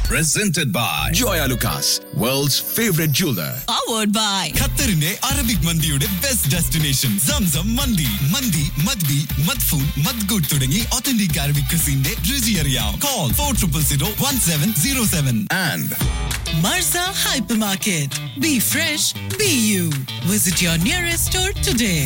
presented by Joya Lucas, world's favorite jeweler. powered by ഖത്തറിന്റെ Arabic മന്തിയുടെ best destination Zamzam മന്തി മന്തി മദ്ബി മദ്ഫൂൻ മദ്ഗുഡ് തുടങ്ങി ഒത്തന്റിക് അറബിക് ക്രിസിന്റെ രുചി അറിയാം call four triple zero one seven zero seven And Marza Hypermarket. Be fresh, be you. Visit your nearest store today.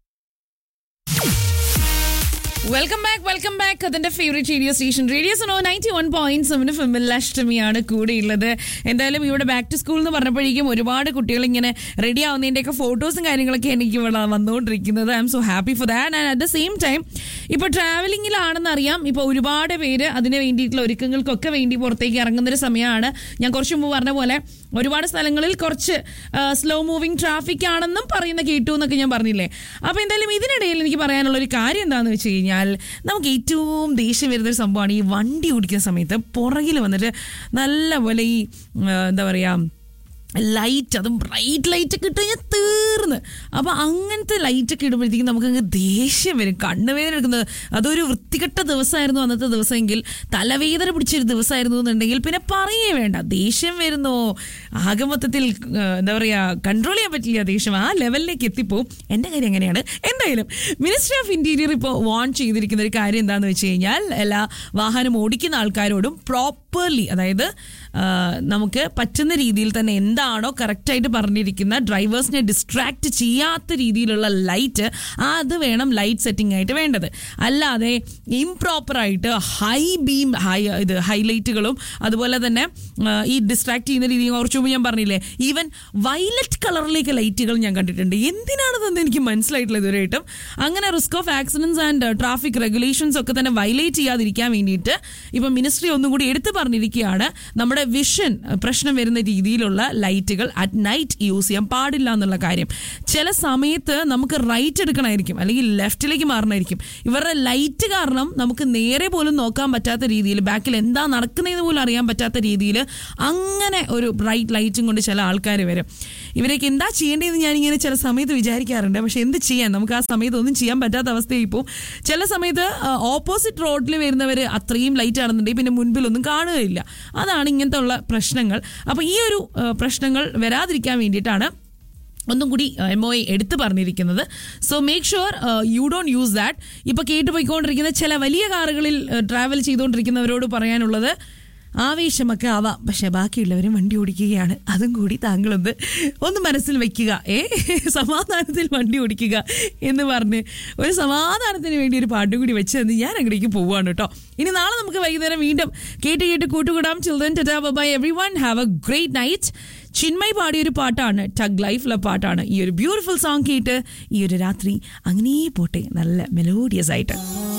Welcome back welcome back അതിന്റെ favourite radio station radio Suno ninety one point seven ഫിമിൽ അഷ്ടമിയാണ് കൂടെയുള്ളത് എന്തായാലും ഇവിടെ back to school എന്ന് പറഞ്ഞപ്പോഴേക്കും ഒരുപാട് കുട്ടികൾ ഇങ്ങനെ റെഡി ആവുന്നതിൻ്റെയൊക്കെ ഫോട്ടോസും കാര്യങ്ങളൊക്കെ എനിക്ക് ഇവിടെ വന്നുകൊണ്ടിരിക്കുന്നത് I'm so happy for that and at the same time ഇപ്പോൾ ട്രാവലിങ്ങിലാണെന്ന് അറിയാം ഇപ്പോൾ ഒരുപാട് പേര് അതിന് വേണ്ടിയിട്ടുള്ള ഒരുക്കങ്ങൾക്കൊക്കെ വേണ്ടി പുറത്തേക്ക് ഇറങ്ങുന്നൊരു സമയമാണ് ഞാൻ കുറച്ച് മുമ്പ് പറഞ്ഞ പോലെ ഒരുപാട് സ്ഥലങ്ങളിൽ കുറച്ച് സ്ലോ മൂവിങ് ട്രാഫിക് ആണെന്നും പറയുന്ന കേട്ടു എന്നൊക്കെ ഞാൻ പറഞ്ഞില്ലേ അപ്പോൾ എന്തായാലും ഇതിനിടയിൽ എനിക്ക് പറയാനുള്ള ഒരു കാര്യം എന്താണെന്ന് വെച്ച് കഴിഞ്ഞാൽ നമുക്ക് ഏറ്റവും ദേഷ്യം വരുന്നൊരു സംഭവമാണ് ഈ വണ്ടി ഓടിക്കുന്ന സമയത്ത് പുറകിൽ വന്നിട്ട് നല്ലപോലെ ഈ ആ, എന്താ പറയുക ലൈറ്റ് അതും ബ്രൈറ്റ് ലൈറ്റ് ഒക്കെ ഇട്ട് കഴിഞ്ഞാൽ തീർന്ന് അപ്പോൾ അങ്ങനത്തെ ലൈറ്റ് ഒക്കെ ഇടുമ്പോഴത്തേക്കും നമുക്ക് അങ്ങ് ദേഷ്യം വരും കണ്ണുവേദന എടുക്കുന്നത് അതൊരു വൃത്തികെട്ട ദിവസമായിരുന്നു അന്നത്തെ ദിവസമെങ്കിൽ തലവേദന പിടിച്ചൊരു ദിവസമായിരുന്നു എന്നുണ്ടെങ്കിൽ പിന്നെ പറയേ വേണ്ട ദേഷ്യം വരുന്നോ ആകെ മൊത്തത്തിൽ ആ, എന്താ പറയുക കൺട്രോൾ ചെയ്യാൻ പറ്റില്ല ദേഷ്യം ആ ലെവലിലേക്ക് എത്തിപ്പോവും എൻ്റെ കാര്യം എങ്ങനെയാണ് എന്തായാലും മിനിസ്ട്രി ഓഫ് ഇൻറ്റീരിയർ ഇപ്പോൾ വാൺ ചെയ്തിരിക്കുന്ന ഒരു കാര്യം എന്താണെന്ന് വെച്ച് കഴിഞ്ഞാൽ എല്ലാ വാഹനം ഓടിക്കുന്ന ആൾക്കാരോടും പ്രോപ്പർലി അതായത് ആ, നമുക്ക് പറ്റുന്ന രീതിയിൽ തന്നെ എന്താണോ കറക്റ്റായിട്ട് പറഞ്ഞിരിക്കുന്ന ഡ്രൈവേഴ്സിനെ ഡിസ്ട്രാക്ട് ചെയ്യാത്ത രീതിയിലുള്ള ലൈറ്റ് അത് വേണം ലൈറ്റ് സെറ്റിംഗ് ആയിട്ട് വേണ്ടത് അല്ലാതെ ഇംപ്രോപ്പറായിട്ട് ഹൈ ബീം ഹൈ ഇത് ഹൈലൈറ്റുകളും അതുപോലെ തന്നെ ആ, ഈ ഡിസ്ട്രാക്ട് ചെയ്യുന്ന രീതി കുറച്ച് മുമ്പ് ഞാൻ പറഞ്ഞില്ലേ ഈവൻ വയലറ്റ് കളറിലേക്ക് ലൈറ്റുകൾ ഞാൻ കണ്ടിട്ടുണ്ട് എന്തിനാണെന്ന് എനിക്ക് മനസ്സിലായിട്ടില്ല ഇതുവരെയായിട്ടും അങ്ങനെ risk of accidents and traffic regulations ഒക്കെ തന്നെ വയലേറ്റ് ചെയ്യാതിരിക്കാൻ വേണ്ടിയിട്ട് ഇപ്പം മിനിസ്ട്രി ഒന്നും കൂടി എടുത്തു പറഞ്ഞിരിക്കുകയാണ് നമ്മുടെ വിഷൻ പ്രശ്നം വരുന്ന രീതിയിലുള്ള ലൈറ്റുകൾ അറ്റ് നൈറ്റ് യൂസ് ചെയ്യാൻ പാടില്ല എന്നുള്ള കാര്യം ചില സമയത്ത് നമുക്ക് റൈറ്റ് എടുക്കണമായിരിക്കും അല്ലെങ്കിൽ ലെഫ്റ്റിലേക്ക് മാറണമായിരിക്കും ഇവരുടെ ലൈറ്റ് കാരണം നമുക്ക് നേരെ പോലും നോക്കാൻ പറ്റാത്ത രീതിയിൽ ബാക്കിൽ എന്താ നടക്കുന്നതെന്ന് പോലും അറിയാൻ പറ്റാത്ത രീതിയിൽ അങ്ങനെ ഒരു ബ്രൈറ്റ് ലൈറ്റും കൊണ്ട് ചില ആൾക്കാർ വരും ഇവരൊക്കെ എന്താ ചെയ്യേണ്ടതെന്ന് ഞാനിങ്ങനെ ചില സമയത്ത് വിചാരിക്കാറുണ്ട് പക്ഷെ എന്ത് ചെയ്യാൻ നമുക്ക് ആ സമയത്ത് ഒന്നും ചെയ്യാൻ പറ്റാത്ത അവസ്ഥയായി പോകും ചില സമയത്ത് ഓപ്പോസിറ്റ് റോഡിൽ വരുന്നവർ അത്രയും ലൈറ്റ് ആണെന്നുണ്ടെങ്കിൽ പിന്നെ മുൻപിലൊന്നും കാണുകയില്ല അതാണ് ഇങ്ങനത്തെ ഉള്ള പ്രശ്നങ്ങൾ അപ്പോൾ ഈ ഒരു ആ, പ്രശ്നങ്ങൾ വരാതിരിക്കാൻ വേണ്ടിയിട്ടാണ് ഒന്നും കൂടി എം ഒ എടുത്തു പറഞ്ഞിരിക്കുന്നത് so make sure you don't use that ഇപ്പോൾ കേട്ട് പോയിക്കൊണ്ടിരിക്കുന്ന ചില വലിയ കാറുകളിൽ ട്രാവൽ ചെയ്തുകൊണ്ടിരിക്കുന്നവരോട് പറയാനുള്ളത് ആവേശമൊക്കെ ആവാം പക്ഷെ ബാക്കിയുള്ളവരും വണ്ടി ഓടിക്കുകയാണ് അതും കൂടി താങ്കളൊന്ന് ഒന്ന് മനസ്സിൽ വെക്കുക ഏ സമാധാനത്തിൽ വണ്ടി ഓടിക്കുക എന്ന് പറഞ്ഞ് ഒരു സമാധാനത്തിന് വേണ്ടി ഒരു പാട്ടും കൂടി വെച്ച് തന്ന് ഞാൻ അങ്ങടേക്ക് പോവുകയാണ് കേട്ടോ ഇനി നാളെ നമുക്ക് വൈകുന്നേരം വീണ്ടും കേട്ട് കേട്ട് കൂട്ടുകൂടാം ചിൽഡ്രൻ ടാ bye everyone have a great night Chinmayi പാടിയ ഒരു പാട്ടാണ് ടഗ് ലൈഫിലെ പാട്ടാണ് ഈ ഒരു ബ്യൂട്ടിഫുൾ സോങ് കേട്ട് ഈ ഒരു രാത്രി അങ്ങനെ പോട്ടെ നല്ല മെലോഡിയസ് ആയിട്ട്